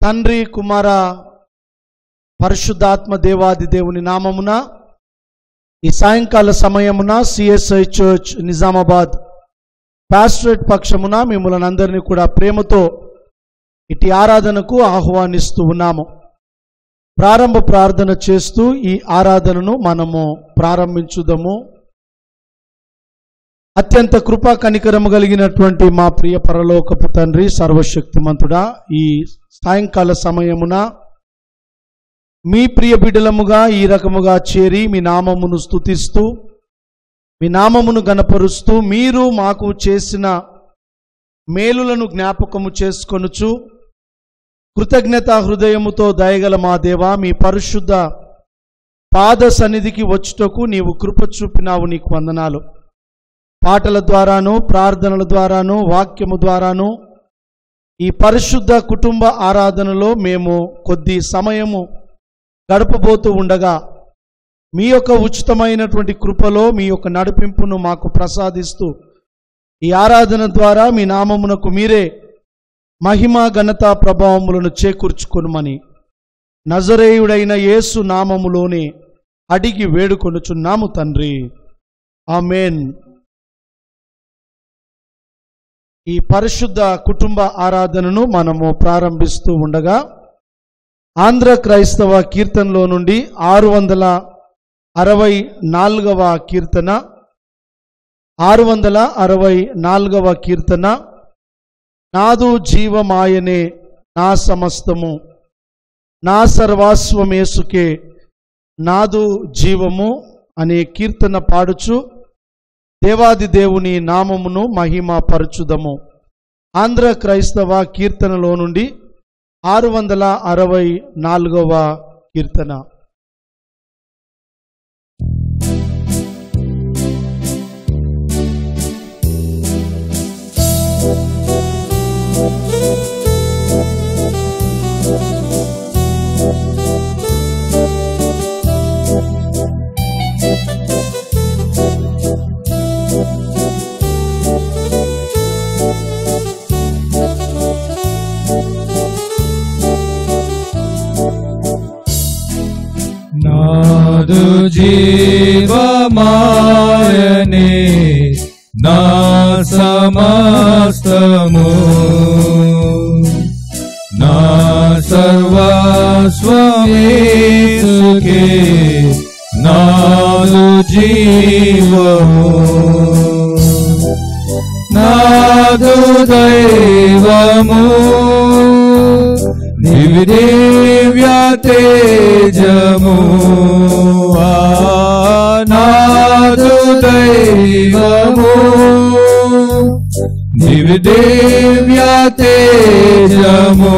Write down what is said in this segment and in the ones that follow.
తండ్రి కుమార పరిశుద్ధాత్మ దేవాది దేవుని నామమున ఈ సాయంకాల సమయమున సిఎస్ఐ చర్చ్ నిజామాబాద్ పాస్టరేట్ పక్షమున మిమ్మల్ని అందరినీ కూడా ప్రేమతో ఇటు ఆరాధనకు ఆహ్వానిస్తూ ఉన్నాము ప్రారంభ ప్రార్థన చేస్తూ ఈ ఆరాధనను మనము ప్రారంభించుదాము అత్యంత కృపా కనికరము కలిగినటువంటి మా ప్రియ పరలోకపు తండ్రి సర్వశక్తిమంతుడా ఈ సాయంకాల సమయమున మీ ప్రియ బిడ్డలముగా ఈ రకముగా చేరి మీ నామమును స్తుతిస్తూ మీ నామమును గనపరుస్తూ మీరు మాకు చేసిన మేలులను జ్ఞాపకము చేసుకొనుచు కృతజ్ఞత హృదయముతో దయగల మా దేవా మీ పరిశుద్ధ పాద సన్నిధికి వచ్చుటకు నీవు కృప చూపినావు నీకు వందనాలు పాటల ద్వారాను ప్రార్థనల ద్వారాను వాక్యము ద్వారాను ఈ పరిశుద్ధ కుటుంబ ఆరాధనలో మేము కొద్ది సమయము గడపబోతూ ఉండగా మీ యొక్క ఉచితమైనటువంటి కృపలో మీ యొక్క నడిపింపును మాకు ప్రసాదిస్తూ ఈ ఆరాధన ద్వారా మీ నామమునకు మీరే మహిమ ఘనత ప్రభావములను చేకూర్చుకొనుమని నజరేయుడైన యేసు నామములోనే అడిగి వేడుకొనుచున్నాము తండ్రి ఆమెన్ ఈ పరిశుద్ధ కుటుంబ ఆరాధనను మనము ప్రారంభిస్తూ ఉండగా ఆంధ్ర క్రైస్తవ కీర్తనలో నుండి ఆరు వందల అరవై నాలుగవ కీర్తన ఆరు వందల అరవై నాలుగవ కీర్తన నాదు జీవమాయనే నా సమస్తము నా సర్వాస్వమేసుకే నాదు జీవము అనే కీర్తన పాడుచు దేవాది దేవుని నామమును మహిమ పరచుదము ఆంధ్ర క్రైస్తవ కీర్తనలో నుండి ఆరు వందల అరవై నాలుగవ కీర్తన నాదు జీవమాయనే నా సమస్తము నా సర్వస్వమేసుకే నాదు జీవము నాదు దైవము దివ్య తేజము నాదు దైవము దివ్య తేజము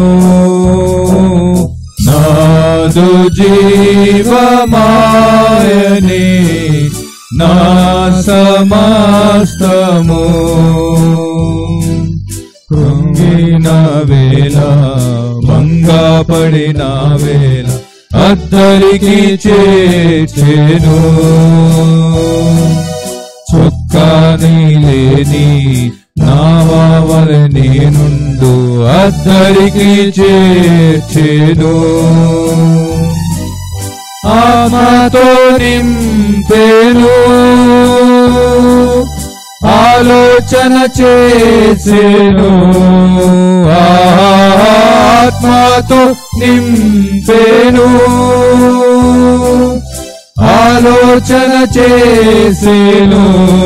నాదు జీవమాయనే నా సమస్తము కృంగిన వేళ భంగపడిన వేళ అద్దరికి చేర్చెను చుక్కాని లేని నావల నేనుండు అద్దరికి చేర్చెను ఆత్మతో నింపెను ఆలోచన చేసేను ఆత్మతో నింపెను ఆలోచన చేసేను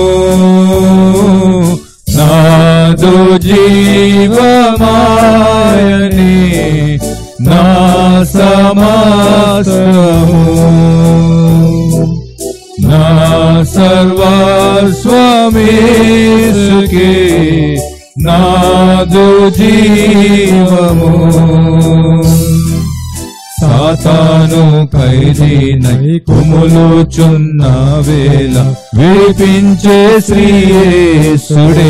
నాదు జీవమాయని నా సమాసము నా సర్వస్వమేసుకే నాదు జీవము సాతాను ఖైదీనై కుములుచున్న వేళ విడిపించే శ్రీయేసుడే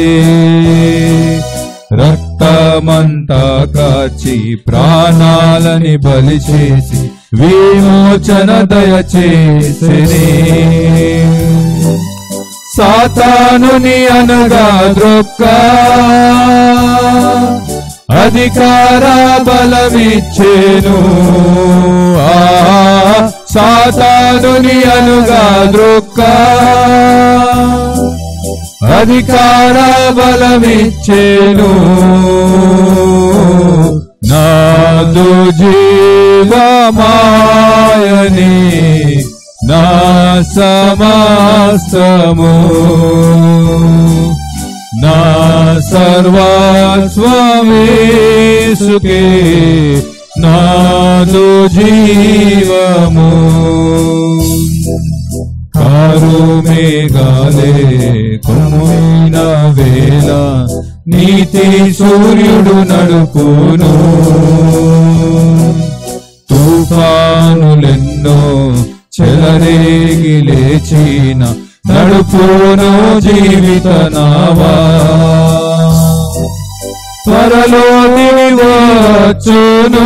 రక్తమంతా కాచి ప్రాణాలని బలి చేసి విమోచన దయచేసినే సాతానుని అనగా ద్రొక్క అధికార బలమిచ్చేను ఆ సాతానుని అనుగా ద్రొక్క అధికార బలమిచ్చేను నాదు జీవమాయని నా సమస్తము నా సర్వస్వమేసుకే నాదు జీవము కారు మేఘాలే కొమ్మిన వేళ నీతి సూర్యుడు నడుపును తుఫానులెన్నో చెలరేగి లేచిన నడుపును జీవిత నావా త్వరలో దివచ్చును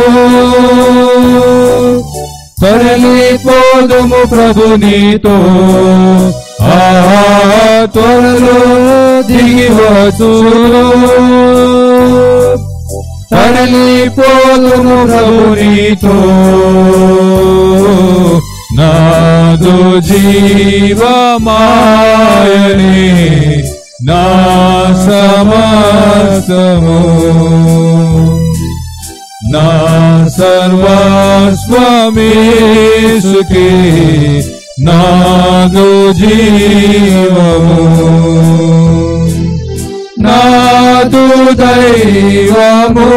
తరలిపోదుము ప్రభు నీతో ఆ త్వరలో దిగివచ్చును తరలిపోదుము ప్రభు నీతో నాదు జీవమాయని నా సమస్తము నా సర్వస్వమేసుకే నాదు జీవము నాదు దైవము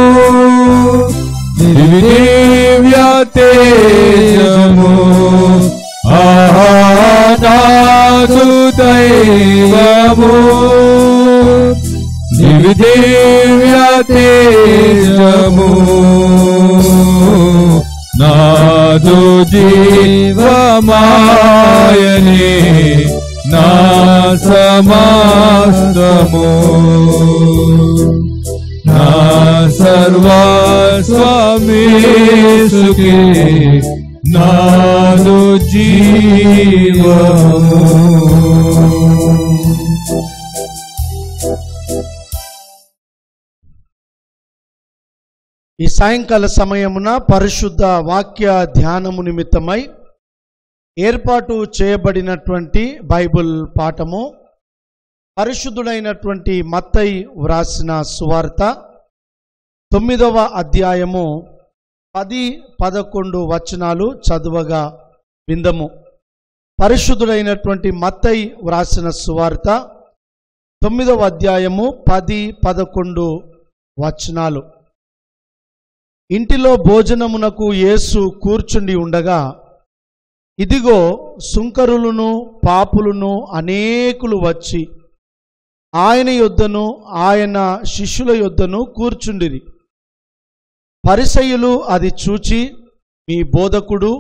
దివ్య తేజము ఆహా నాదు దైవము దివ్య తేజము నాదు జీవమాయని నా సమాస్తము నా సర్వస్వమేసుకే నాదు జీవము ఈ సాయంకాల సమయమున పరిశుద్ధ వాక్య ధ్యానము నిమిత్తమై ఏర్పాటు చేయబడినటువంటి బైబిల్ పాఠము పరిశుద్ధుడైనటువంటి మత్తయి వ్రాసిన సువార్త తొమ్మిదవ అధ్యాయము పది పదకొండు వచనాలు చదువగా విందము పరిశుద్ధుడైనటువంటి మత్తయి వ్రాసిన సువార్త తొమ్మిదవ అధ్యాయము పది పదకొండు వచనాలు ఇంటిలో భోజనమునకు యేసు కూర్చుండి ఉండగా ఇదిగో సుంకరులను పాపులను అనేకులు వచ్చి ఆయన యొద్దను ఆయన శిష్యుల యొద్దను కూర్చుండిరి పరిసయులు అది చూచి మీ బోధకుడు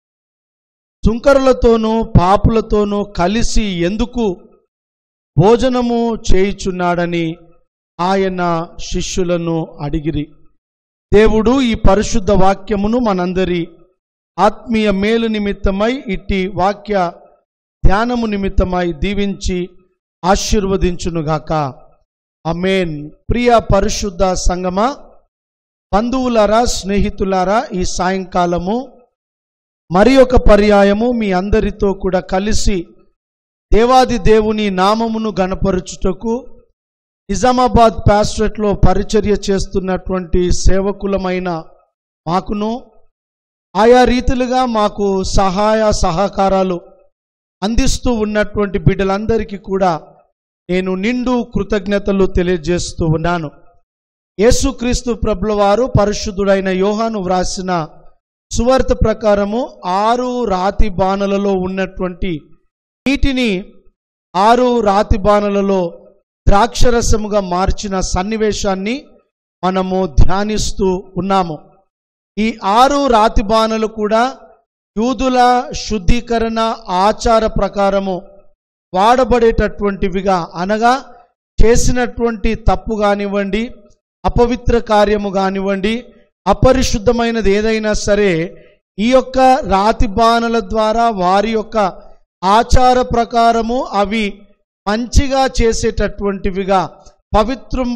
సుంకరులతోనూ పాపులతోనూ కలిసి ఎందుకు భోజనము చేయుచున్నాడని ఆయన శిష్యులను అడిగిరి దేవుడు ఈ పరిశుద్ధ వాక్యమును మనందరి ఆత్మీయ మేలు నిమిత్తమై ఇట్టి వాక్య ధ్యానము నిమిత్తమై దీవించి ఆశీర్వదించునుగాక అమేన్ ప్రియ పరిశుద్ధ సంగమా బంధువులారా స్నేహితులారా ఈ సాయంకాలము మరి ఒక పర్యాయము మీ అందరితో కూడా కలిసి దేవాది దేవుని నామమును గణపరుచుటకు నిజామాబాద్ ప్యాస్ట్రేట్లో పరిచర్య చేస్తున్నటువంటి సేవకులమైన మాకును ఆయా రీతిలుగా మాకు సహాయ సహకారాలు అందిస్తూ ఉన్నటువంటి బిడ్డలందరికీ కూడా నేను నిండు కృతజ్ఞతలు తెలియజేస్తూ ఉన్నాను యేసుక్రీస్తు ప్రభుల వారు పరిశుద్ధుడైన యోహాను వ్రాసిన సువార్త ప్రకారము ఆరు రాతి బాణలలో ఉన్నటువంటి నీటిని ఆరు రాతి బాణలలో ద్రాక్షరసముగా మార్చిన సన్నివేశాన్ని మనము ధ్యానిస్తూ ఉన్నాము ఈ ఆరు రాతి బాణలు కూడా యూదుల శుద్ధీకరణ ఆచార ప్రకారము వాడబడేటటువంటివిగా అనగా చేసినటువంటి తప్పు కానివ్వండి అపవిత్ర కార్యము కానివ్వండి అపరిశుద్ధమైనది ఏదైనా సరే ఈ యొక్క రాతి బాణల ద్వారా వారి యొక్క ఆచార ప్రకారము అవి మంచిగా చేసేటటువంటివిగా పవిత్రం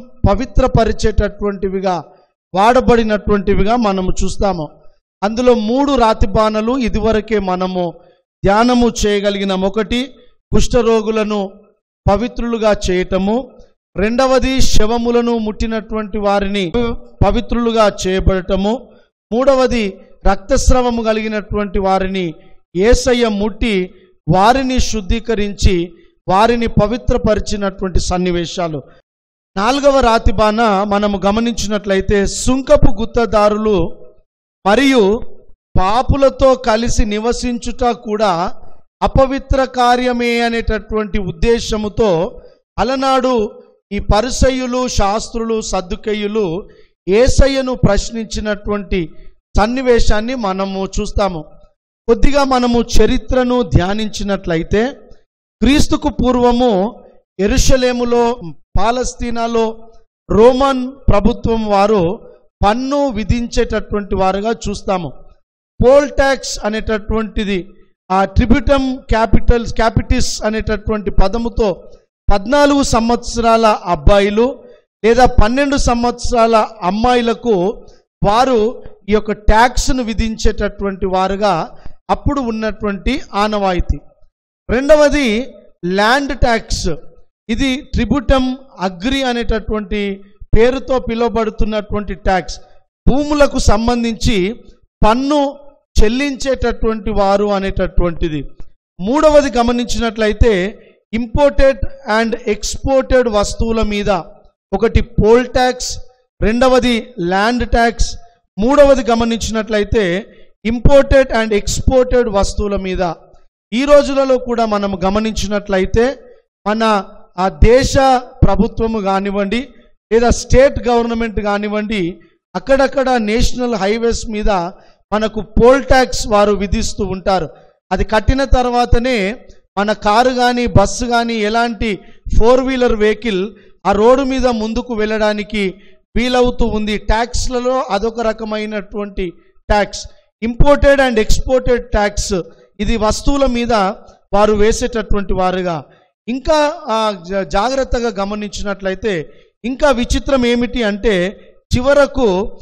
పవిత్రపరిచేటటువంటివిగా వాడబడినటువంటివిగా మనము చూస్తాము అందులో మూడు రాతి బాణలు ఇదివరకే మనము ధ్యానము చేయగలిగిన ఒకటి కుష్ఠరోగులను పవిత్రులుగా చేయటము రెండవది శవములను ముట్టినటువంటి వారిని పవిత్రులుగా చేయబడటము మూడవది రక్తస్రవము కలిగినటువంటి వారిని ఏసయ్య ముట్టి వారిని శుద్ధీకరించి వారిని పవిత్రపరిచినటువంటి సన్నివేశాలు నాలుగవ రాతి బాణ మనము గమనించినట్లయితే సుంకపు గుత్తదారులు మరియు పాపులతో కలిసి నివసించుట కూడా అపవిత్ర కార్యమే అనేటటువంటి ఉద్దేశముతో అలనాడు ఈ పరిసయ్యులు శాస్త్రులు సద్దుకయ్యులు ఏసయ్యను ప్రశ్నించినటువంటి సన్నివేశాన్ని మనము చూస్తాము కొద్దిగా మనము చరిత్రను ధ్యానించినట్లయితే క్రీస్తుకు పూర్వము ఎరుషలేములో పాలస్తీనాలో రోమన్ ప్రభుత్వం వారు పన్ను విధించేటటువంటి వారుగా చూస్తాము పోల్ ట్యాక్స్ అనేటటువంటిది ఆ ట్రిబ్యూటమ్ క్యాపిటల్స్ క్యాపిటిస్ అనేటటువంటి పదముతో పద్నాలుగు సంవత్సరాల అబ్బాయిలు లేదా పన్నెండు సంవత్సరాల అమ్మాయిలకు వారు ఈ యొక్క ట్యాక్స్ను విధించేటటువంటి వారుగా అప్పుడు ఉన్నటువంటి ఆనవాయితీ రెండవది ల్యాండ్ ట్యాక్స్ ఇది ట్రిబ్యూటమ్ అగ్రి అనేటటువంటి పేరుతో పిలువబడుతున్నటువంటి ట్యాక్స్ భూములకు సంబంధించి పన్ను చెల్లించేటటువంటి వారు అనేటటువంటిది మూడవది గమనించినట్లయితే ఇంపోర్టెడ్ అండ్ ఎక్స్పోర్టెడ్ వస్తువుల మీద ఒకటి పోల్ ట్యాక్స్ రెండవది ల్యాండ్ ట్యాక్స్ మూడవది గమనించినట్లయితే ఇంపోర్టెడ్ అండ్ ఎక్స్పోర్టెడ్ వస్తువుల మీద ఈ రోజులలో కూడా మనం గమనించినట్లయితే మన ఆ దేశ ప్రభుత్వము కానివ్వండి లేదా స్టేట్ గవర్నమెంట్ కానివ్వండి అక్కడక్కడ నేషనల్ హైవేస్ మీద మనకు పోల్ ట్యాక్స్ వారు విధిస్తూ ఉంటారు అది కట్టిన తర్వాతనే మన కారు కానీ బస్సు కానీ ఎలాంటి ఫోర్ వీలర్ వెహికల్ ఆ రోడ్డు మీద ముందుకు వెళ్ళడానికి వీలవుతూ ఉంది ట్యాక్స్లలో అదొక రకమైనటువంటి tax imported and exported tax ఇది వస్తువుల మీద వారు వేసేటటువంటి వారుగా ఇంకా ఆ, జా- జాగ్రత్తగా గమనించినట్లయితే ఇంకా విచిత్రం ఏమిటి అంటే చివరకు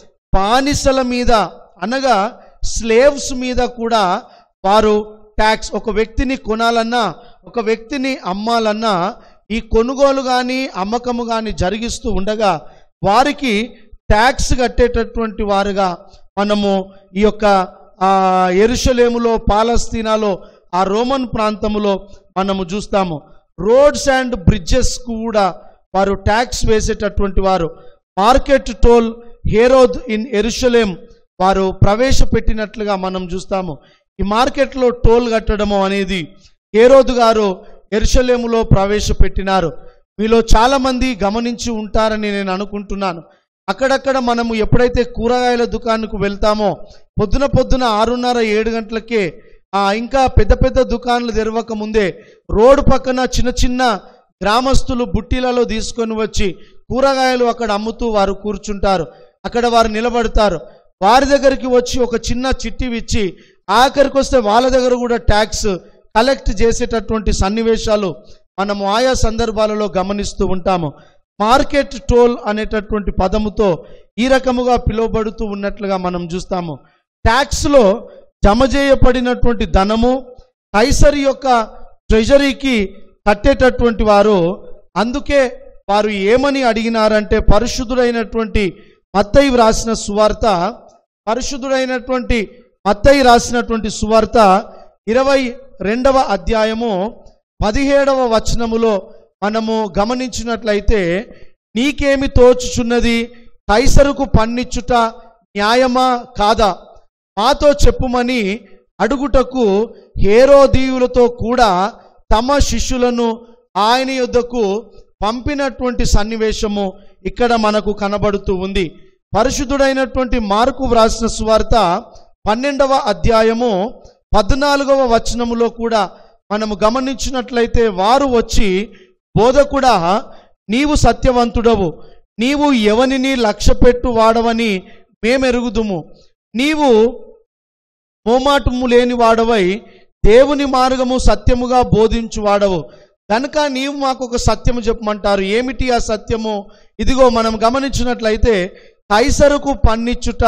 బానిసల మీద అనగా స్లేవ్స్ మీద కూడా వారు ట్యాక్స్ ఒక వ్యక్తిని కొనాలన్నా ఒక వ్యక్తిని అమ్మాలన్నా ఈ కొనుగోలు కానీ అమ్మకము కానీ జరిగిస్తూ ఉండగా వారికి ట్యాక్స్ కట్టేటటువంటి వారుగా మనము ఈ యొక్క ఆ, ఎరుషలేములో పాలస్తీనాలో ఆ రోమన్ ప్రాంతములో మనము చూస్తాము రోడ్స్ అండ్ బ్రిడ్జెస్ కూడా వారు ట్యాక్స్ వేసేటటువంటి వారు market toll Herod in Jerusalem వారు ప్రవేశపెట్టినట్లుగా మనం చూస్తాము ఈ మార్కెట్లో టోల్ కట్టడము అనేది హేరోద్ గారు ఎరుషలేములో ప్రవేశపెట్టినారు మీలో చాలామంది గమనించి ఉంటారని నేను అనుకుంటున్నాను అక్కడక్కడ మనము ఎప్పుడైతే కూరగాయల దుకాణకు వెళ్తామో పొద్దున పొద్దున ఆరున్నర ఏడు గంటలకే ఆ, ఇంకా పెద్ద పెద్ద దుకాణాలు తెరవక ముందే రోడ్డు పక్కన చిన్న చిన్న గ్రామస్తులు బుట్టీలలో తీసుకొని వచ్చి కూరగాయలు అక్కడ అమ్ముతూ వారు కూర్చుంటారు అక్కడ వారు నిలబడతారు వారి దగ్గరికి వచ్చి ఒక చిన్న చిట్టి ఇచ్చి ఆఖరికి వస్తే వాళ్ళ దగ్గర కూడా ట్యాక్స్ కలెక్ట్ చేసేటటువంటి సన్నివేశాలు మనము ఆయా సందర్భాలలో గమనిస్తూ ఉంటాము మార్కెట్ టోల్ అనేటటువంటి పదముతో ఈ రకముగా పిలువబడుతూ ఉన్నట్లుగా మనం చూస్తాము ట్యాక్స్లో జమ చేయబడినటువంటి ధనము కైసరి యొక్క ట్రెజరీకి కట్టేటటువంటి వారు అందుకే వారు ఏమని అడిగినారంటే పరిశుద్ధుడైనటువంటి మత్తయి వ్రాసిన సువార్త పరిశుద్ధుడైనటువంటి మత్తయి రాసినటువంటి సువార్త ఇరవై రెండవ అధ్యాయము పదిహేడవ వచనములో మనము గమనించినట్లయితే నీకేమి తోచుచున్నది కైసరుకు పన్నిచ్చుట న్యాయమా కాదా మాతో చెప్పుమని అడుగుటకు హేరోదీయులతో కూడా తమ శిష్యులను ఆయన యొద్దకు పంపినటువంటి సన్నివేశము ఇక్కడ మనకు కనబడుతూ ఉంది పరిశుద్ధుడైనటువంటి మార్కు వ్రాసిన సువార్త పన్నెండవ అధ్యాయము పద్నాలుగవ వచనములో కూడా మనము గమనించినట్లయితే వారు వచ్చి బోధకుడా నీవు సత్యవంతుడవు నీవు ఎవనిని లక్ష్యపెట్టు వాడవని మేమెరుగుదుము నీవు మోమాటము లేని వాడవై దేవుని మార్గము సత్యముగా బోధించు వాడవు కనుక నీవు మాకు ఒక సత్యము చెప్పమంటారు ఏమిటి ఆ సత్యము ఇదిగో మనం గమనించినట్లయితే కైసరుకు పన్నిచ్చుట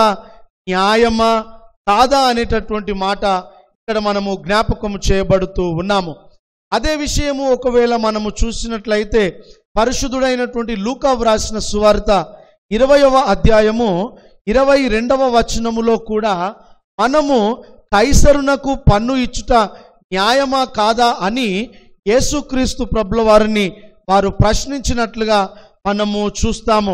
న్యాయమా కాదా అనేటటువంటి మాట ఇక్కడ మనము జ్ఞాపకం చేయబడుతూ ఉన్నాము అదే విషయము ఒకవేళ మనము చూసినట్లయితే పరిశుద్ధుడైనటువంటి లూకా వ్రాసిన సువార్త ఇరవయవ అధ్యాయము ఇరవై రెండవ వచనములో కూడా మనము కైసరునకు పన్ను ఇచ్చుట న్యాయమా కాదా అని యేసుక్రీస్తు ప్రభుల వారిని వారు ప్రశ్నించినట్లుగా మనము చూస్తాము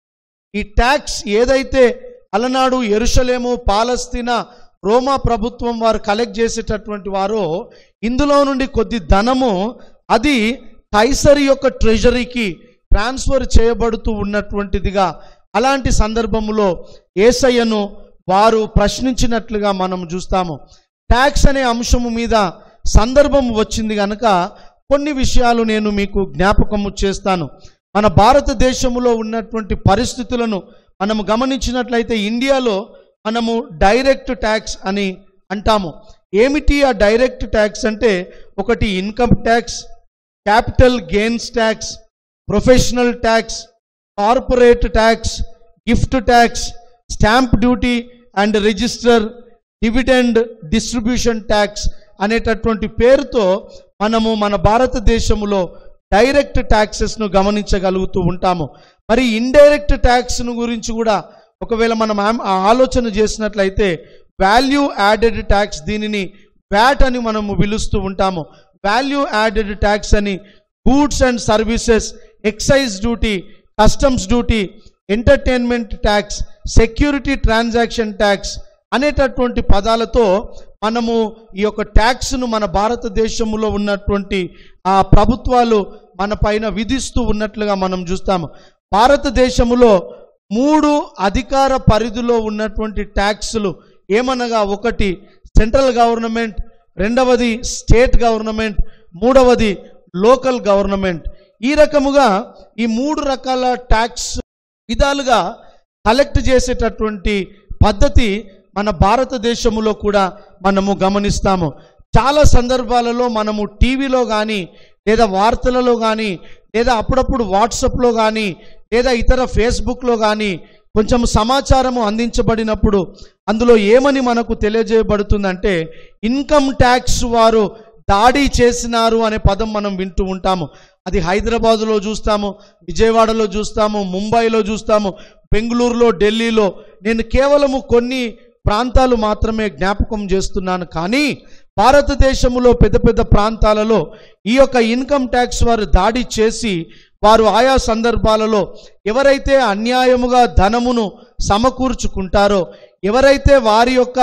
ఈ ట్యాక్స్ ఏదైతే అలనాడు ఎరుషలేము పాలస్తీనా రోమా ప్రభుత్వం వారు కలెక్ట్ చేసేటటువంటి వారో ఇందులో నుండి కొద్ది ధనము అది కైసరి యొక్క ట్రెజరీకి ట్రాన్స్ఫర్ చేయబడుతూ ఉన్నటువంటిదిగా అలాంటి సందర్భములో ఏసయ్యను వారు ప్రశ్నించినట్లుగా మనం చూస్తాము ట్యాక్స్ అనే అంశము మీద సందర్భం వచ్చింది కనుక కొన్ని విషయాలు నేను మీకు జ్ఞాపకము చేస్తాను మన భారతదేశంలో ఉన్నటువంటి పరిస్థితులను మనము గమనించినట్లయితే ఇండియాలో మనము డైరెక్ట్ ట్యాక్స్ అని అంటాము ఏమిటి ఆ డైరెక్ట్ ట్యాక్స్ అంటే ఒకటి income tax capital gains tax professional tax corporate tax gift tax stamp duty and register dividend distribution tax అనేటటువంటి పేరుతో మనము మన భారతదేశంలో డైరెక్ట్ ట్యాక్సెస్ను గమనించగలుగుతూ ఉంటాము మరి ఇండైరెక్ట్ ట్యాక్స్ను గురించి కూడా ఒకవేళ మనం ఆమ్- ఆ ఆలోచన చేసినట్లయితే వాల్యూ యాడెడ్ ట్యాక్స్ దీనిని వ్యాట్ అని మనము పిలుస్తూ ఉంటాము వాల్యూ యాడెడ్ ట్యాక్స్ అని goods and services excise duty customs duty entertainment tax security transaction tax అనేటటువంటి పదాలతో మనము ఈ యొక్క ట్యాక్స్ను మన భారతదేశంలో ఉన్నటువంటి ఆ ప్రభుత్వాలు మన పైన విధిస్తూ ఉన్నట్లుగా మనం చూస్తాము భారతదేశములో మూడు అధికార పరిధిలో ఉన్నటువంటి ట్యాక్సులు ఏమనగా ఒకటి సెంట్రల్ గవర్నమెంట్ రెండవది స్టేట్ గవర్నమెంట్ మూడవది లోకల్ గవర్నమెంట్ ఈ రకముగా ఈ మూడు రకాల ట్యాక్స్ విధాలుగా కలెక్ట్ చేసేటటువంటి పద్ధతి మన భారతదేశంలో కూడా మనము గమనిస్తాము చాలా సందర్భాలలో మనము టీవీలో కానీ లేదా వార్తలలో కానీ లేదా అప్పుడప్పుడు వాట్సాప్లో కానీ లేదా ఇతర ఫేస్బుక్లో కానీ కొంచెం సమాచారము అందించబడినప్పుడు అందులో ఏమని మనకు తెలియజేయబడుతుందంటే ఇన్కమ్ ట్యాక్స్ వారు దాడి చేసినారు అనే పదం మనం వింటూ ఉంటాము అది హైదరాబాదులో చూస్తాము విజయవాడలో చూస్తాము ముంబైలో చూస్తాము బెంగళూరులో ఢిల్లీలో నేను కేవలము కొన్ని ప్రాంతాలు మాత్రమే జ్ఞాపకం చేస్తున్నాను కానీ భారతదేశంలో పెద్ద పెద్ద ప్రాంతాలలో ఈ యొక్క ఇన్కమ్ ట్యాక్స్ వారు దాడి చేసి వారు ఆయా సందర్భాలలో ఎవరైతే అన్యాయముగా ధనమును సమకూర్చుకుంటారో ఎవరైతే వారి యొక్క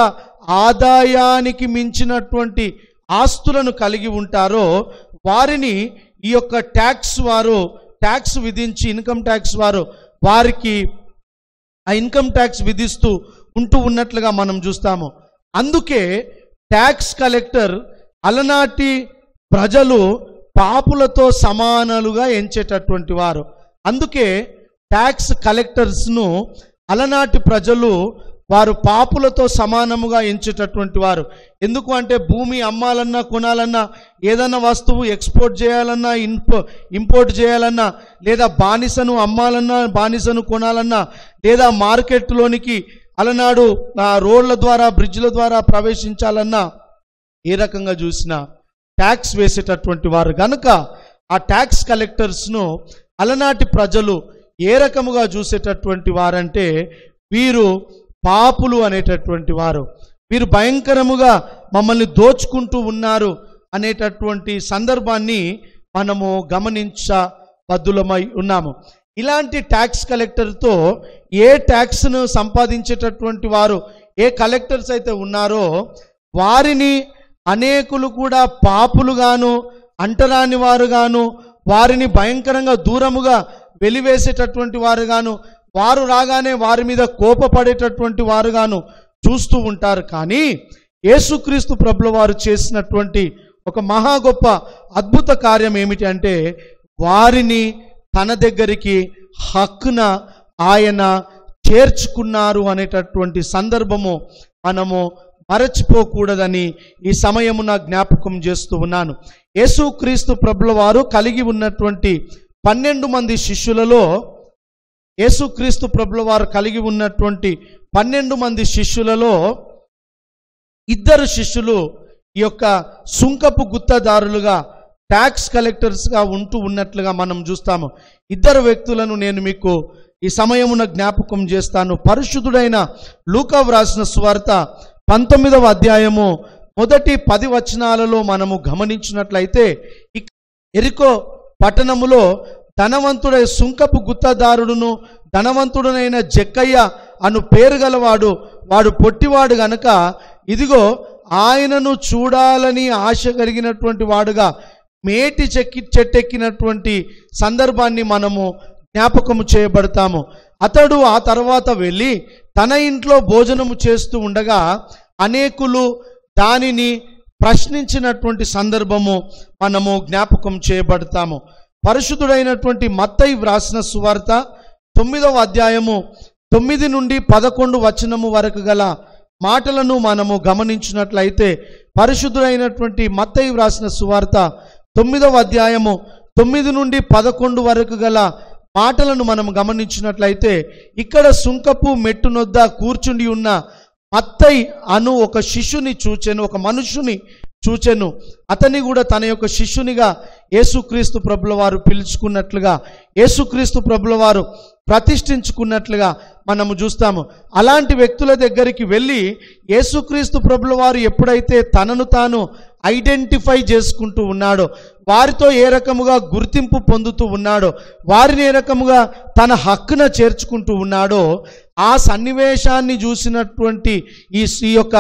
ఆదాయానికి మించినటువంటి ఆస్తులను కలిగి ఉంటారో వారిని ఈ యొక్క ట్యాక్స్ వారు ట్యాక్స్ విధించి ఇన్కమ్ ట్యాక్స్ వారు వారికి ఆ ఇన్కమ్ ట్యాక్స్ విధిస్తూ ఉంటూ ఉన్నట్లుగా మనం చూస్తాము అందుకే ట్యాక్స్ కలెక్టర్ అలనాటి ప్రజలు పాపులతో సమానాలుగా ఎంచేటటువంటి వారు అందుకే ట్యాక్స్ కలెక్టర్స్ను అలనాటి ప్రజలు వారు పాపులతో సమానముగా ఎంచేటటువంటి వారు ఎందుకు అంటే భూమి అమ్మాలన్నా కొనాలన్నా ఏదన్నా వస్తువు ఎక్స్పోర్ట్ చేయాలన్నా ఇంపో ఇంపోర్ట్ చేయాలన్నా లేదా బానిసను అమ్మాలన్నా బానిసను కొనాలన్నా లేదా మార్కెట్లోనికి అలనాడు ఆ రోడ్ల ద్వారా బ్రిడ్జ్ల ద్వారా ప్రవేశించాలన్నా ఏ రకంగా చూసినా ట్యాక్స్ వేసేటటువంటి వారు కనుక ఆ ట్యాక్స్ కలెక్టర్స్ను అలనాటి ప్రజలు ఏ రకముగా చూసేటటువంటి వారంటే వీరు పాపులు అనేటటువంటి వారు వీరు భయంకరముగా మమ్మల్ని దోచుకుంటూ ఉన్నారు అనేటటువంటి సందర్భాన్ని మనము గమనించబద్దులమై ఉన్నాము ఇలాంటి ట్యాక్స్ కలెక్టర్తో ఏ ట్యాక్స్ను సంపాదించేటటువంటి వారు ఏ కలెక్టర్స్ అయితే ఉన్నారో వారిని అనేకులు కూడా పాపులుగాను అంటరాని వారుగాను వారిని భయంకరంగా దూరముగా వెలివేసేటటువంటి వారుగాను వారు రాగానే వారి మీద కోపపడేటటువంటి వారుగాను చూస్తూ ఉంటారు కానీ యేసుక్రీస్తు ప్రభుల వారు చేసినటువంటి ఒక మహా గొప్ప అద్భుత కార్యం ఏమిటి అంటే వారిని తన దగ్గరికి హక్కున ఆయన చేర్చుకున్నారు అనేటటువంటి సందర్భము మనము మరచిపోకూడదని ఈ సమయమున జ్ఞాపకం చేస్తూ ఉన్నాను యేసుక్రీస్తు ప్రభుల వారు కలిగి ఉన్నటువంటి పన్నెండు మంది శిష్యులలో యేసుక్రీస్తు ప్రభుల వారు కలిగి ఉన్నటువంటి పన్నెండు మంది శిష్యులలో ఇద్దరు శిష్యులు ఈ యొక్క సుంకపు గుత్తదారులుగా ట్యాక్స్ కలెక్టర్స్గా ఉంటూ ఉన్నట్లుగా మనం చూస్తాము ఇద్దరు వ్యక్తులను నేను మీకు ఈ సమయమున జ్ఞాపకం చేస్తాను పరిశుద్ధుడైన లూకా వ్రాసిన స్వార్త పంతొమ్మిదవ అధ్యాయము మొదటి పది వచనాలలో మనము గమనించినట్లయితే ఇక్ ఎరికో పట్టణములో ధనవంతుడై సుంకపు గుత్తదారుడును ధనవంతుడునైన జక్కయ్య అను పేరు గలవాడు వాడు పొట్టివాడు గనక ఇదిగో ఆయనను చూడాలని ఆశ కలిగినటువంటి వాడుగా మేటి చెక్కి చెట్టెక్కినటువంటి సందర్భాన్ని మనము జ్ఞాపకము చేయబడతాము అతడు ఆ తర్వాత వెళ్ళి తన ఇంట్లో భోజనము చేస్తూ ఉండగా అనేకులు దానిని ప్రశ్నించినటువంటి సందర్భము మనము జ్ఞాపకం చేయబడతాము పరిశుద్ధుడైనటువంటి మత్తయి వ్రాసిన సువార్త తొమ్మిదవ అధ్యాయము తొమ్మిది నుండి పదకొండు వచనము వరకు గల మాటలను మనము గమనించినట్లయితే పరిశుద్ధుడైనటువంటి మత్తయి వ్రాసిన సువార్త తొమ్మిదవ అధ్యాయము తొమ్మిది నుండి పదకొండు వరకు గల మాటలను మనం గమనించినట్లయితే ఇక్కడ సుంకపు మెట్టునొద్ద కూర్చుండి ఉన్న మత్తై అను ఒక శిష్యుని చూచెను ఒక మనుషుని చూచెను అతన్ని కూడా తన యొక్క శిష్యునిగా యేసుక్రీస్తు ప్రభుల వారు పిలుచుకున్నట్లుగా యేసుక్రీస్తు ప్రభుల వారు ప్రతిష్ఠించుకున్నట్లుగా మనము చూస్తాము అలాంటి వ్యక్తుల దగ్గరికి వెళ్ళి యేసుక్రీస్తు ప్రభుల వారు ఎప్పుడైతే తనను తాను ఐడెంటిఫై చేసుకుంటూ ఉన్నాడో వారితో ఏ రకముగా గుర్తింపు పొందుతూ ఉన్నాడో వారిని ఏ రకముగా తన హక్కున చేర్చుకుంటూ ఉన్నాడో ఆ సన్నివేశాన్ని చూసినటువంటి ఈ ఈ యొక్క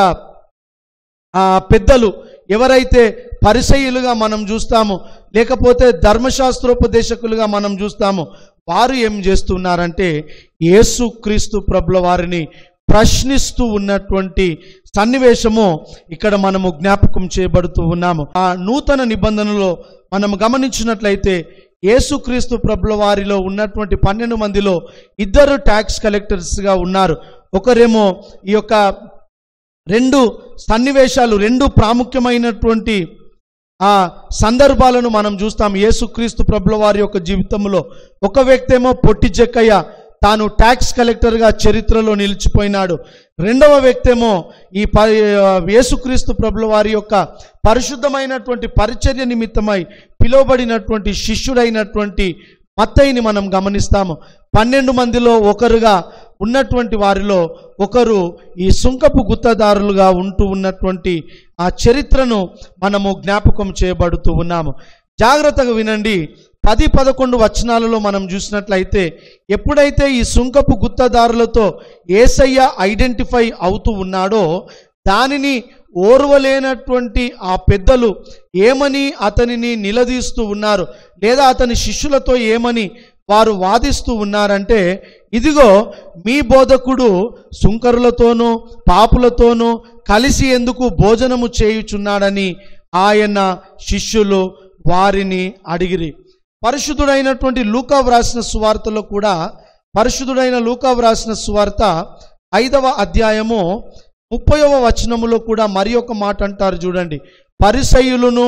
ఆ పెద్దలు ఎవరైతే పరిసయులుగా మనం చూస్తామో లేకపోతే ధర్మశాస్త్రోపదేశకులుగా మనం చూస్తామో వారు ఏం చేస్తున్నారంటే యేసుక్రీస్తు ప్రభుల వారిని ప్రశ్నిస్తూ ఉన్నటువంటి సన్నివేశము ఇక్కడ మనము జ్ఞాపకం చేయబడుతూ ఉన్నాము ఆ నూతన నిబంధనలో మనం గమనించినట్లయితే యేసుక్రీస్తు ప్రభుల వారిలో ఉన్నటువంటి పన్నెండు మందిలో ఇద్దరు ట్యాక్స్ కలెక్టర్స్గా ఉన్నారు ఒకరేమో ఈ యొక్క రెండు సన్నివేశాలు రెండు ప్రాముఖ్యమైనటువంటి ఆ సందర్భాలను మనం చూస్తాం యేసుక్రీస్తు ప్రభుల వారి యొక్క జీవితంలో ఒక వ్యక్తి ఏమో పొట్టి చెక్కయ్య తాను ట్యాక్స్ కలెక్టర్గా చరిత్రలో నిలిచిపోయినాడు రెండవ వ్యక్తి ఏమో ఈ ప యేసుక్రీస్తు ప్రభుల వారి యొక్క పరిశుద్ధమైనటువంటి పరిచర్య నిమిత్తమై పిలువబడినటువంటి శిష్యుడైనటువంటి మత్తయిని మనం గమనిస్తాము పన్నెండు మందిలో ఒకరుగా ఉన్నటువంటి వారిలో ఒకరు ఈ సుంకపు గుత్తదారులుగా ఉంటూ ఉన్నటువంటి ఆ చరిత్రను మనము జ్ఞాపకం చేయబడుతూ ఉన్నాము జాగ్రత్తగా వినండి పది పదకొండు వచనాలలో మనం చూసినట్లయితే ఎప్పుడైతే ఈ సుంకపు గుత్తదారులతో ఏసయ్య ఐడెంటిఫై అవుతూ ఉన్నాడో దానిని ఓర్వలేనటువంటి ఆ పెద్దలు ఏమని అతనిని నిలదీస్తూ ఉన్నారు లేదా అతని శిష్యులతో ఏమని వారు వాదిస్తూ ఉన్నారంటే ఇదిగో మీ బోధకుడు సుంకరులతోనూ పాపులతోనూ కలిసి ఎందుకు భోజనము చేయుచున్నాడని ఆయన శిష్యులు వారిని అడిగిరి పరిశుద్ధుడైనటువంటి లూకా వ్రాసిన సువార్తలో కూడా పరిశుద్ధుడైన లూకా వ్రాసిన సువార్త ఐదవ అధ్యాయము ముప్పైవ వచనములో కూడా మరి ఒక మాట అంటారు చూడండి పరిసయులను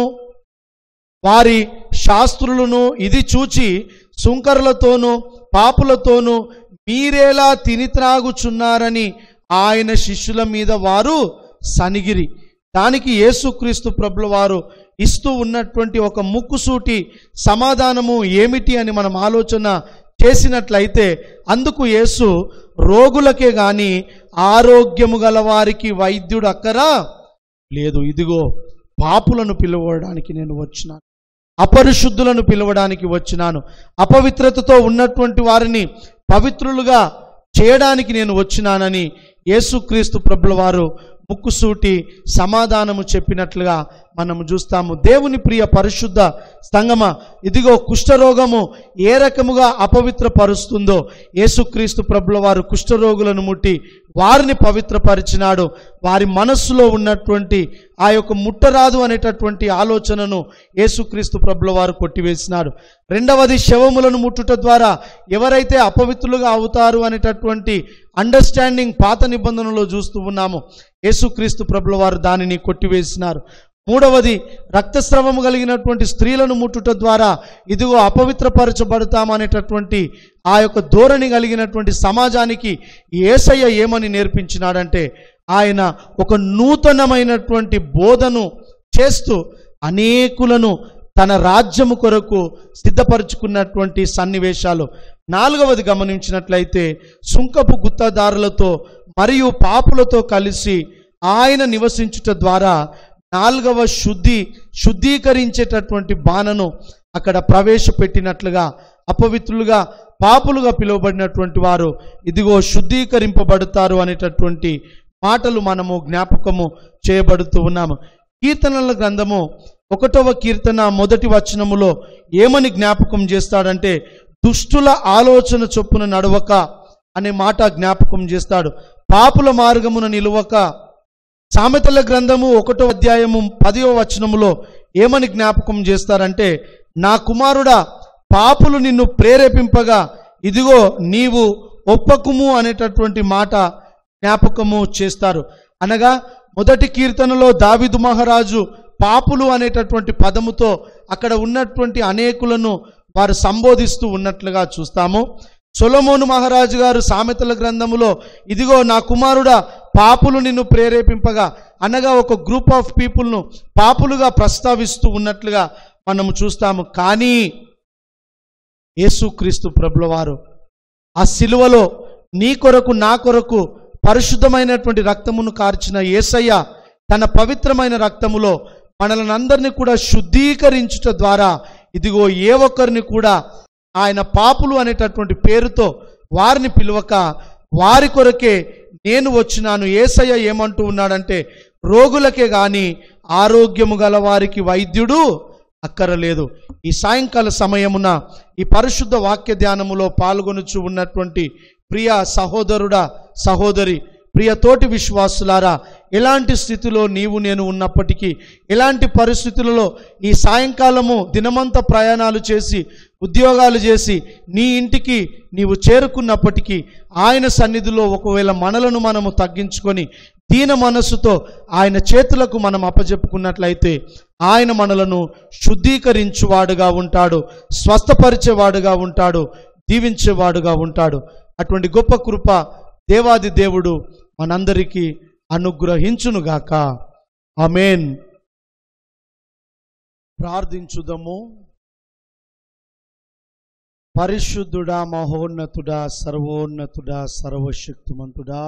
వారి శాస్త్రులను ఇది చూచి సుంకరులతోనూ పాపులతోనూ మీరేలా తిని త్రాగుచున్నారని ఆయన శిష్యుల మీద వారు సనిగిరి దానికి యేసుక్రీస్తు ప్రభుల వారు ఇస్తూ ఉన్నటువంటి ఒక ముక్కుసూటి సమాధానము ఏమిటి అని మనం ఆలోచన చేసినట్లయితే అందుకు యేసు రోగులకే గాని ఆరోగ్యము గల వారికి వైద్యుడు అక్కరా లేదు ఇదిగో పాపులను పిలువడానికి నేను వచ్చినాను అపరిశుద్ధులను పిలవడానికి వచ్చినాను అపవిత్రతతో ఉన్నటువంటి వారిని పవిత్రులుగా చేయడానికి నేను వచ్చినానని యేసుక్రీస్తు ప్రభుల వారు ముక్కుసూటి సమాధానము చెప్పినట్లుగా మనము చూస్తాము దేవుని ప్రియ పరిశుద్ధ సంగమ ఇదిగో కుష్ఠరోగము ఏ రకముగా అపవిత్రపరుస్తుందో యేసుక్రీస్తు ప్రభుల వారు కుష్ఠరోగులను ముట్టి వారిని పవిత్రపరిచినాడు వారి మనస్సులో ఉన్నటువంటి ఆ యొక్క ముట్టరాదు అనేటటువంటి ఆలోచనను యేసుక్రీస్తు ప్రభుల వారు కొట్టివేసినాడు రెండవది శవములను ముట్టుట ద్వారా ఎవరైతే అపవిత్రులుగా అవుతారు అనేటటువంటి అండర్స్టాండింగ్ పాత నిబంధనలో చూస్తూ ఉన్నాము యేసుక్రీస్తు ప్రభుల వారు దానిని కొట్టివేసినారు మూడవది రక్తస్రవము కలిగినటువంటి స్త్రీలను ముట్టుట ద్వారా ఇదిగో అపవిత్రపరచబడతామనేటటువంటి ఆ యొక్క ధోరణి కలిగినటువంటి సమాజానికి ఏసయ్య ఏమని నేర్పించినాడంటే ఆయన ఒక నూతనమైనటువంటి బోధను చేస్తూ అనేకులను తన రాజ్యము కొరకు సిద్ధపరుచుకున్నటువంటి సన్నివేశాలు నాలుగవది గమనించినట్లయితే సుంకపు గుత్తదారులతో మరియు పాపులతో కలిసి ఆయన నివసించుట ద్వారా నాలుగవ శుద్ధి శుద్ధీకరించేటటువంటి బాణను అక్కడ ప్రవేశపెట్టినట్లుగా అపవిత్రులుగా పాపులుగా పిలువబడినటువంటి వారు ఇదిగో శుద్ధీకరింపబడతారు అనేటటువంటి మాటలు మనము జ్ఞాపకము చేయబడుతూ ఉన్నాము కీర్తనల గ్రంథము ఒకటవ కీర్తన మొదటి వచనములో ఏమని జ్ఞాపకం చేస్తాడంటే దుష్టుల ఆలోచన చొప్పున నడవక అనే మాట జ్ఞాపకం చేస్తాడు పాపుల మార్గమున నిలువక సామెతల గ్రంథము ఒకటో అధ్యాయము పదో వచనములో ఏమని జ్ఞాపకం చేస్తారంటే నా కుమారుడా పాపులు నిన్ను ప్రేరేపింపగా ఇదిగో నీవు ఒప్పకుము అనేటటువంటి మాట జ్ఞాపకము చేస్తారు అనగా మొదటి కీర్తనలో దావిదు మహారాజు పాపులు అనేటటువంటి పదముతో అక్కడ ఉన్నటువంటి అనేకులను వారు సంబోధిస్తూ ఉన్నట్లుగా చూస్తాము సొలమోను మహారాజు గారు సామెతల గ్రంథములో ఇదిగో నా కుమారుడా పాపులు నిన్ను ప్రేరేపింపగా అనగా ఒక గ్రూప్ ఆఫ్ పీపుల్ను పాపులుగా ప్రస్తావిస్తూ ఉన్నట్లుగా మనము చూస్తాము కానీ యేసుక్రీస్తు ప్రభుల వారు ఆ సిలువలో నీ కొరకు నా కొరకు పరిశుద్ధమైనటువంటి రక్తమును కార్చిన యేసయ్య తన పవిత్రమైన రక్తములో మనలనందరినీ కూడా శుద్ధీకరించుట ద్వారా ఇదిగో ఏ ఒక్కరిని కూడా ఆయన పాపులు అనేటటువంటి పేరుతో వారిని పిలువక వారి కొరకే నేను వచ్చినాను ఏసయ్య ఏమంటూ ఉన్నాడంటే రోగులకే గాని ఆరోగ్యము గల వారికి వైద్యుడు అక్కరలేదు ఈ సాయంకాల సమయమున ఈ పరిశుద్ధ వాక్య ధ్యానములో పాల్గొనుచు ఉన్నటువంటి ప్రియ సహోదరుడా సహోదరి ప్రియ తోటి విశ్వాసులారా ఎలాంటి స్థితిలో నీవు నేను ఉన్నప్పటికీ ఎలాంటి పరిస్థితులలో ఈ సాయంకాలము దినమంతా ప్రయాణాలు చేసి ఉద్యోగాలు చేసి నీ ఇంటికి నీవు చేరుకున్నప్పటికీ ఆయన సన్నిధిలో ఒకవేళ మనలను మనము తగ్గించుకొని దీన మనస్సుతో ఆయన చేతులకు మనం అప్పజెప్పుకున్నట్లయితే ఆయన మనలను శుద్ధీకరించువాడుగా ఉంటాడు స్వస్థపరిచేవాడుగా ఉంటాడు దీవించేవాడుగా ఉంటాడు అటువంటి గొప్ప కృప దేవాది దేవుడు మనందరికీ అనుగ్రహించునుగాక ఆమెన్ ప్రార్థించుదము పరిశుద్ధుడా మహోన్నతుడా సర్వోన్నతుడా సర్వశక్తిమంతుడా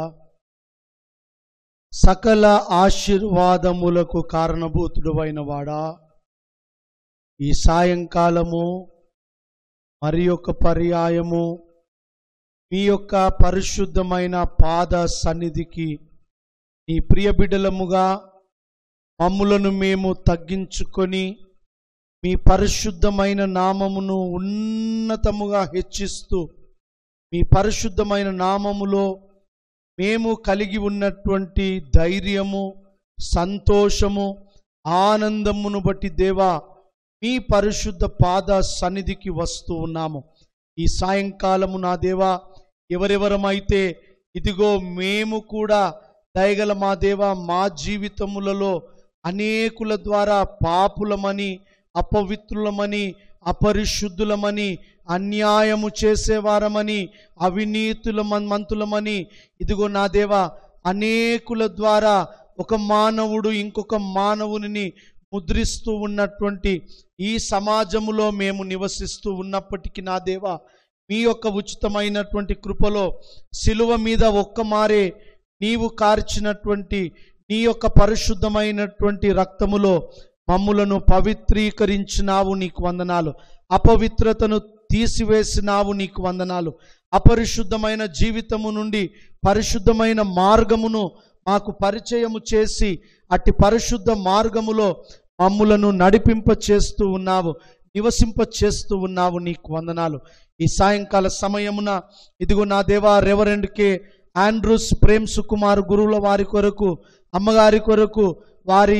సకల ఆశీర్వాదములకు కారణభూతుడు అయిన వాడా ఈ సాయంకాలము మరి యొక్క పర్యాయము మీ యొక్క పరిశుద్ధమైన పాద సన్నిధికి నీ ప్రియ బిడ్డలముగా మమ్ములను మేము తగ్గించుకొని మీ పరిశుద్ధమైన నామమును ఉన్నతముగా హెచ్చిస్తూ మీ పరిశుద్ధమైన నామములో మేము కలిగి ఉన్నటువంటి ధైర్యము సంతోషము ఆనందమును బట్టి దేవా మీ పరిశుద్ధ పాద సన్నిధికి వస్తూ ఉన్నాము ఈ సాయంకాలము నా దేవా ఎవరెవరమైతే ఇదిగో మేము కూడా దయగల మా దేవా మా జీవితములలో అనేకుల ద్వారా పాపులమని అపవిత్రులమని అపరిశుద్ధులమని అన్యాయము చేసేవారమని అవినీతుల మంతులమని ఇదిగో నా దేవా అనేకుల ద్వారా ఒక మానవుడు ఇంకొక మానవుని ముద్రిస్తూ ఉన్నటువంటి ఈ సమాజములో మేము నివసిస్తూ ఉన్నప్పటికీ నా దేవా మీ యొక్క ఉచితమైనటువంటి కృపలో శిలువ మీద ఒక్క మారే నీవు కార్చినటువంటి నీ యొక్క పరిశుద్ధమైనటువంటి రక్తములో మమ్ములను పవిత్రీకరించినావు నీకు వందనాలు అపవిత్రతను తీసివేసినావు నీకు వందనాలు అపరిశుద్ధమైన జీవితము నుండి పరిశుద్ధమైన మార్గమును మాకు పరిచయము చేసి అట్టి పరిశుద్ధ మార్గములో మమ్ములను నడిపింప చేస్తూ ఉన్నావు నివసింప చేస్తూ ఉన్నావు నీకు వందనాలు ఈ సాయంకాల సమయమున ఇదిగో నా దేవా reverend K Andrews Prem Sukumar గురువుల వారి కొరకు అమ్మగారి కొరకు వారి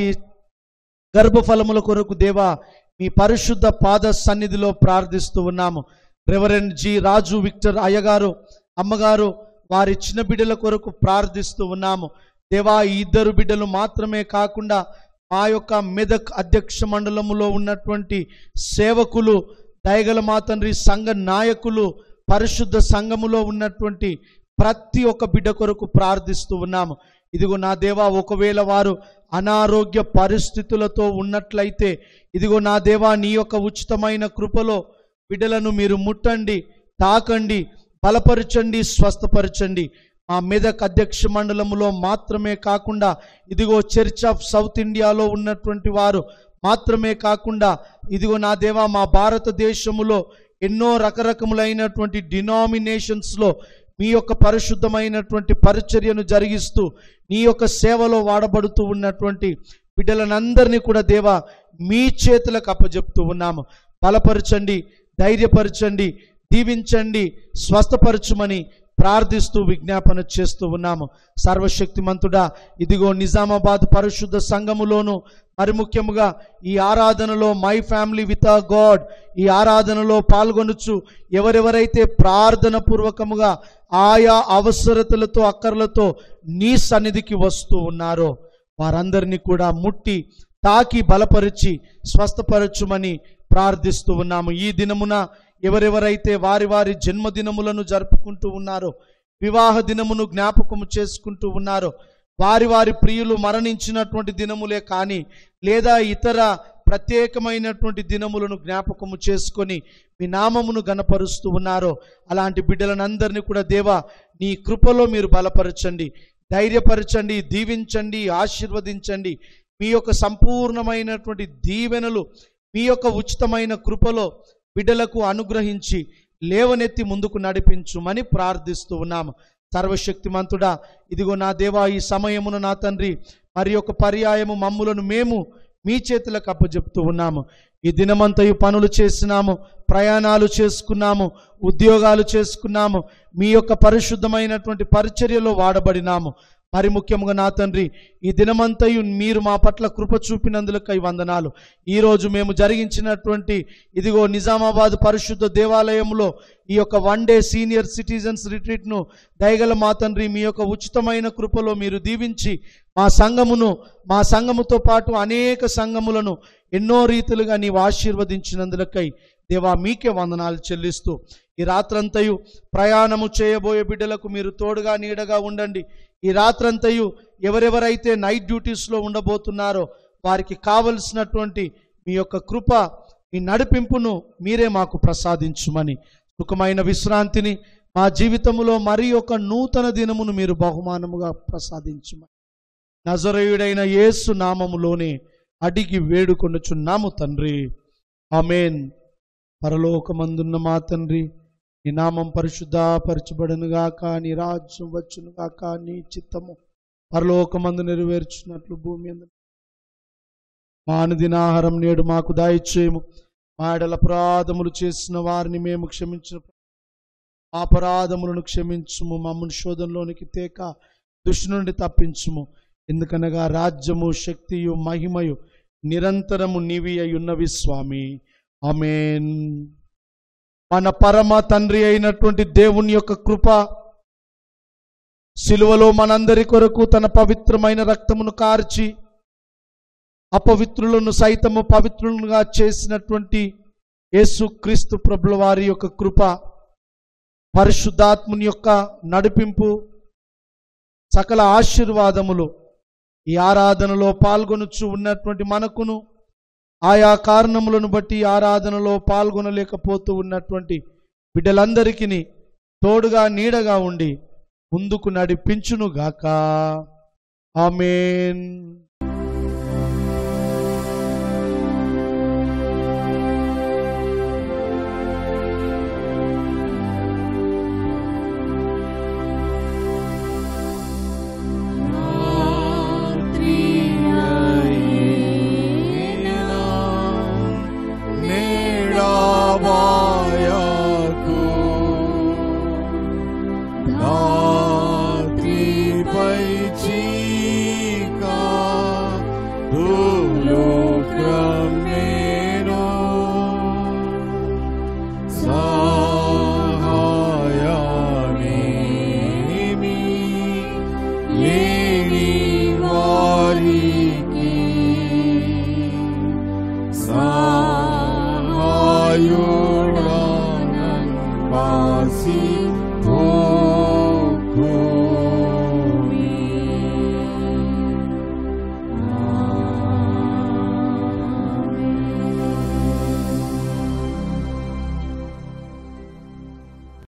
గర్భఫలముల కొరకు దేవా మీ పరిశుద్ధ పాద సన్నిధిలో ప్రార్థిస్తూ ఉన్నాము రెవరెండ్ జి రాజు విక్టర్ అయ్యగారు అమ్మగారు వారి చిన్న బిడ్డల కొరకు ప్రార్థిస్తూ ఉన్నాము దేవా ఈ ఇద్దరు బిడ్డలు మాత్రమే కాకుండా మా యొక్క మెదక్ అధ్యక్ష మండలములో ఉన్నటువంటి సేవకులు దయగల మా తండ్రి సంఘ నాయకులు పరిశుద్ధ సంఘములో ఉన్నటువంటి ప్రతి ఒక్క బిడ్డ కొరకు ప్రార్థిస్తూ ఉన్నాము ఇదిగో నా దేవా ఒకవేళ వారు అనారోగ్య పరిస్థితులతో ఉన్నట్లయితే ఇదిగో నా దేవా నీ యొక్క ఉచితమైన కృపలో బిడ్డలను మీరు ముట్టండి తాకండి బలపరచండి స్వస్థపరచండి మా మెదక్ అధ్యక్ష మండలములో మాత్రమే కాకుండా ఇదిగో చర్చ్ ఆఫ్ సౌత్ ఇండియాలో ఉన్నటువంటి వారు మాత్రమే కాకుండా ఇదిగో నా దేవా మా భారతదేశములో ఎన్నో రకరకములైనటువంటి డినామినేషన్స్లో మీ యొక్క పరిశుద్ధమైనటువంటి పరిచర్యను జరిగిస్తూ నీ యొక్క సేవలో వాడబడుతూ ఉన్నటువంటి బిడ్డలనందరినీ కూడా దేవా మీ చేతులకు అప్పజెప్తూ ఉన్నాము బలపరచండి ధైర్యపరచండి దీవించండి స్వస్థపరచుమని ప్రార్థిస్తూ విజ్ఞాపన చేస్తూ ఉన్నాము సర్వశక్తిమంతుడా ఇదిగో నిజామాబాద్ పరిశుద్ధ సంఘములోను మరి ముఖ్యముగా ఈ ఆరాధనలో my family with a god ఈ ఆరాధనలో పాల్గొనొచ్చు ఎవరెవరైతే ప్రార్థన పూర్వకముగా ఆయా అవసరతలతో అక్కర్లతో నీ సన్నిధికి వస్తూ ఉన్నారో వారందరినీ కూడా ముట్టి తాకి బలపరిచి స్వస్థపరచుమని ప్రార్థిస్తూ ఉన్నాము ఈ దినమున ఎవరెవరైతే వారి వారి జన్మదినములను జరుపుకుంటూ ఉన్నారో వివాహ దినమును జ్ఞాపకము చేసుకుంటూ ఉన్నారో వారి వారి ప్రియులు మరణించినటువంటి దినములే కానీ లేదా ఇతర ప్రత్యేకమైనటువంటి దినములను జ్ఞాపకము చేసుకొని మీ నామమును గనపరుస్తూ ఉన్నారో అలాంటి బిడ్డలనందరినీ కూడా దేవా నీ కృపలో మీరు బలపరచండి ధైర్యపరచండి దీవించండి ఆశీర్వదించండి మీ యొక్క సంపూర్ణమైనటువంటి దీవెనలు మీ యొక్క ఉచితమైన కృపలో బిడ్డలకు అనుగ్రహించి లేవనెత్తి ముందుకు నడిపించుమని ప్రార్థిస్తూ ఉన్నాము సర్వశక్తిమంతుడా ఇదిగో నా దేవా ఈ సమయమున నా తండ్రి మరి యొక్క పర్యాయము మమ్ములను మేము మీ చేతులకు అప్పచెప్తూ ఉన్నాము ఈ దినమంతయు పనులు చేసినాము ప్రయాణాలు చేసుకున్నాము ఉద్యోగాలు చేసుకున్నాము మీ యొక్క పరిశుద్ధమైనటువంటి పరిచర్యలో వాడబడినాము మరి ముఖ్యంగా నా తండ్రి ఈ దినమంతయు మీరు మా పట్ల కృప చూపినందులకై వందనాలు ఈరోజు మేము జరిగించినటువంటి ఇదిగో నిజామాబాద్ పరిశుద్ధ దేవాలయంలో ఈ యొక్క వన్ డే సీనియర్ సిటిజన్స్ రిట్రీట్ను దయగల మా తండ్రి మీ యొక్క ఉచితమైన కృపలో మీరు దీవించి మా సంఘమును మా సంఘముతో పాటు అనేక సంఘములను ఎన్నో రీతులుగా నీవు ఆశీర్వదించినందులకై దేవా మీకే వందనాలు చెల్లిస్తూ ఈ రాత్రంతయు ప్రయాణము చేయబోయే బిడ్డలకు మీరు తోడుగా నీడగా ఉండండి ఈ రాత్రంతయు ఎవరెవరైతే నైట్ డ్యూటీస్లో ఉండబోతున్నారో వారికి కావలసినటువంటి మీ యొక్క కృప మీ నడిపింపును మీరే మాకు ప్రసాదించుమని సుఖమైన విశ్రాంతిని మా జీవితంలో మరి ఒక నూతన దినమును మీరు బహుమానముగా ప్రసాదించుమని నజరేయుడైన యేసు నామములోనే అడిగి వేడుకొనుచున్నాము తండ్రి ఆమెన్ పరలోకమందున్న మా తండ్రి నీ నామం పరిశుద్ధపరచబడును గాక నీ రాజ్యం వచ్చును గాక నీ చిత్తము పరలోకమందు నెరవేర్చున్నట్లు భూమి అందు మా అనుదినాహారం నేడు మాకు దాయిచ్చేయము మా ఎడల అపరాధములు చేసిన వారిని మేము క్షమించిన మా అపరాధములను క్షమించుము మమ్మల్ని శోధనలోనికి తేక దుష్టి నుండి తప్పించుము ఎందుకనగా రాజ్యము శక్తియు మహిమయు నిరంతరము నీవి అయి ఉన్నవి స్వామి ఆమెన్ మన పరమ తండ్రి అయినటువంటి దేవుని యొక్క కృప సిలువలో మనందరి కొరకు తన పవిత్రమైన రక్తమును కార్చి అపవిత్రులను సైతము పవిత్రులుగా చేసినటువంటి యేసుక్రీస్తు ప్రభుల వారి యొక్క కృప పరిశుద్ధాత్ముని యొక్క నడిపింపు సకల ఆశీర్వాదములు ఈ ఆరాధనలో పాల్గొనుచు ఉన్నటువంటి మనకును ఆయా కారణములను బట్టి ఆరాధనలో పాల్గొనలేకపోతూ ఉన్నటువంటి బిడ్డలందరికీ తోడుగా నీడగా ఉండి ముందుకు నడిపించునుగాక ఆమెన్ నీ